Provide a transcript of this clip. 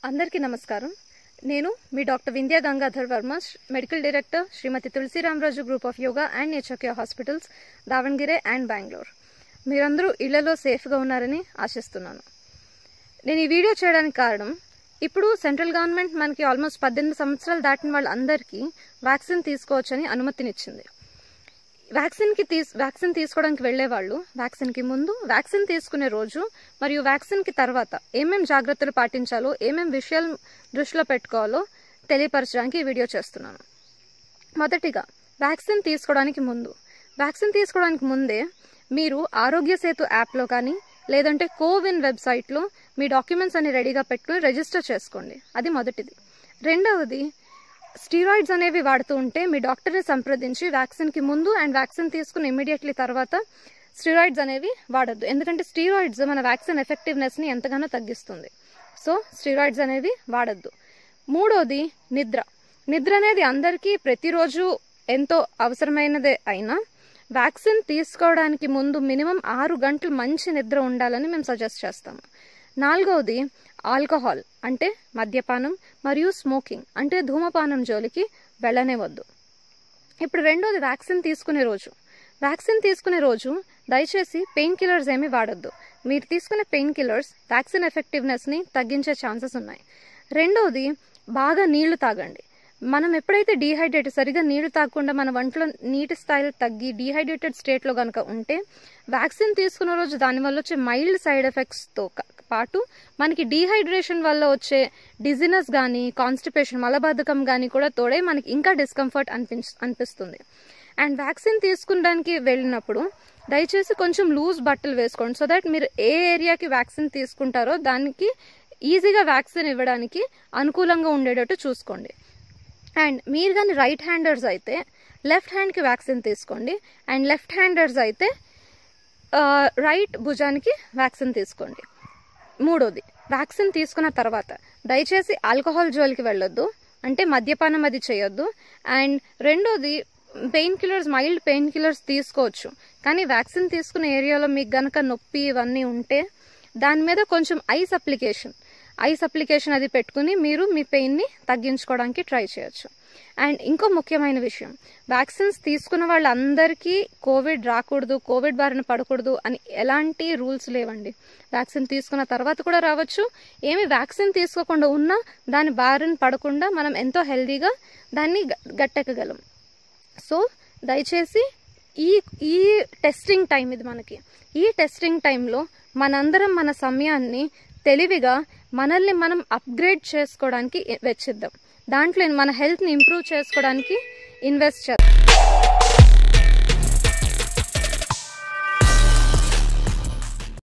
అందరికీ నమస్కారం నేను మీ doctor Vindhya Gangadhar Varma Shri- medical director Shrimati Tulasiramaraju group of yoga and nature care hospitals Davanagere and Bengaluru మీరందరూ ఇళ్లలో సేఫ్గా ఉన్నారని ఆశిస్తున్నాను నేను ఈ వీడియో చేయడానికి కారణం ఇప్పుడు సెంట్రల్ గవర్నమెంట్ మనకి ఆల్మోస్ట్ పద్దెనిమిది సంవత్సరాలు దాటిన వాళ్ళందరికీ వ్యాక్సిన్ తీసుకోవచ్చని అనుమతినిచ్చింది వ్యాక్సిన్కి తీస్ వ్యాక్సిన్ తీసుకోవడానికి వెళ్లే వాళ్ళు వ్యాక్సిన్కి ముందు వ్యాక్సిన్ తీసుకునే రోజు మరియు వ్యాక్సిన్కి తర్వాత ఏమేం జాగ్రత్తలు పాటించాలో ఏమేం విషయాలు దృష్టిలో పెట్టుకోవాలో తెలియపరచడానికి ఈ వీడియో చేస్తున్నాను మొదటిగా వ్యాక్సిన్ తీసుకోవడానికి ముందు వ్యాక్సిన్ తీసుకోవడానికి ముందే మీరు ఆరోగ్య సేతు యాప్లో కానీ లేదంటే కోవిన్ వెబ్సైట్లో మీ డాక్యుమెంట్స్ అన్ని రెడీగా పెట్టుకుని రిజిస్టర్ చేసుకోండి అది మొదటిది రెండవది స్టీరాయిడ్స్ అనేవి వాడుతూ ఉంటే మీ డాక్టర్ని సంప్రదించి వ్యాక్సిన్కి ముందు అండ్ వ్యాక్సిన్ తీసుకుని ఇమీడియట్లీ తర్వాత స్టీరాయిడ్స్ అనేవి వాడద్దు ఎందుకంటే స్టీరాయిడ్స్ మన వ్యాక్సిన్ ఎఫెక్టివ్నెస్ని ఎంతగానో తగ్గిస్తుంది సో స్టీరాయిడ్స్ అనేవి వాడద్దు మూడోది నిద్ర నిద్ర అనేది అందరికీ ప్రతిరోజు ఎంతో అవసరమైనదే అయినా వ్యాక్సిన్ తీసుకోవడానికి ముందు మినిమం ఆరు గంటలు మంచి నిద్ర ఉండాలని మేము సజెస్ట్ చేస్తాము నాలుగవది ఆల్కహాల్ అంటే మద్యపానం మరియు స్మోకింగ్ అంటే ధూమపానం జోలికి వెళ్ళనే వద్దు ఇప్పుడు రెండోది వ్యాక్సిన్ తీసుకునే రోజు వ్యాక్సిన్ తీసుకునే రోజు దయచేసి పెయిన్ కిల్లర్స్ ఏమీ వాడొద్దు మీరు తీసుకునే పెయిన్ కిల్లర్స్ వ్యాక్సిన్ ఎఫెక్టివ్నెస్ని తగ్గించే ఛాన్సెస్ ఉన్నాయి రెండోది బాగా నీళ్లు తాగండి మనం ఎప్పుడైతే డీహైడ్రేట్ సరిగా నీళ్లు తాగకుండా మన వంటలో నీటి స్థాయిలు తగ్గి డీహైడ్రేటెడ్ స్టేట్లో కనుక ఉంటే వ్యాక్సిన్ తీసుకున్న రోజు దానివల్ల వచ్చే మైల్డ్ సైడ్ ఎఫెక్ట్స్తో పాటు మనకి డీహైడ్రేషన్ వల్ల వచ్చే డిజినెస్ కానీ కాన్స్టిపేషన్ మలబద్ధకం కానీ కూడా తోడే మనకి ఇంకా డిస్కంఫర్ట్ అనిపించ అనిపిస్తుంది అండ్ వ్యాక్సిన్ తీసుకునడానికి వెళ్ళినప్పుడు దయచేసి కొంచెం లూజ్ బట్టలు వేసుకోండి సో దట్ మీరు ఏ ఏరియాకి వ్యాక్సిన్ తీసుకుంటారో దానికి ఈజీగా వ్యాక్సిన్ ఇవ్వడానికి అనుకూలంగా ఉండేటట్టు చూసుకోండి అండ్ మీరు కానీ రైట్ హ్యాండర్స్ అయితే లెఫ్ట్ హ్యాండ్కి వ్యాక్సిన్ తీసుకోండి అండ్ లెఫ్ట్ హ్యాండర్స్ అయితే ఆ, రైట్ భుజానికి వ్యాక్సిన్ తీసుకోండి మూడోది వ్యాక్సిన్ తీసుకున్న తర్వాత దయచేసి ఆల్కహాల్ జోలికి వెళ్ళొద్దు అంటే మద్యపానం అది చేయొద్దు అండ్ రెండోది pain killers mild pain killers తీసుకోవచ్చు కానీ వ్యాక్సిన్ తీసుకున్న ఏరియాలో మీకు గనక నొప్పి ఇవన్నీ ఉంటే దాని మీద కొంచెం ఐస్ అప్లికేషన్ ఐస్ అప్లికేషన్ అది పెట్టుకుని మీరు మీ పెయిన్ని తగ్గించుకోవడానికి ట్రై చేయొచ్చు అండ్ ఇంకో ముఖ్యమైన విషయం వ్యాక్సిన్స్ తీసుకున్న వాళ్ళందరికీ కోవిడ్ రాకూడదు కోవిడ్ బారిన పడకూడదు అని ఎలాంటి రూల్స్ లేవండి వ్యాక్సిన్ తీసుకున్న తర్వాత కూడా రావచ్చు ఏమి వ్యాక్సిన్ తీసుకోకుండా ఉన్నా దాని బారిన పడకుండా మనం ఎంతో హెల్దీగా దాన్ని గ- గట్టెక్కగలం సో దయచేసి ఈ ఈ టెస్టింగ్ టైం ఇది మనకి ఈ టెస్టింగ్ టైంలో మనందరం మన సమయాన్ని తెలివిగా మనల్ని మనం అప్గ్రేడ్ చేసుకోవడానికి వెచ్చిద్దాం దాంట్లో మన హెల్త్ని ఇంప్రూవ్ చేసుకోవడానికి ఇన్వెస్ట్ చేద్దాం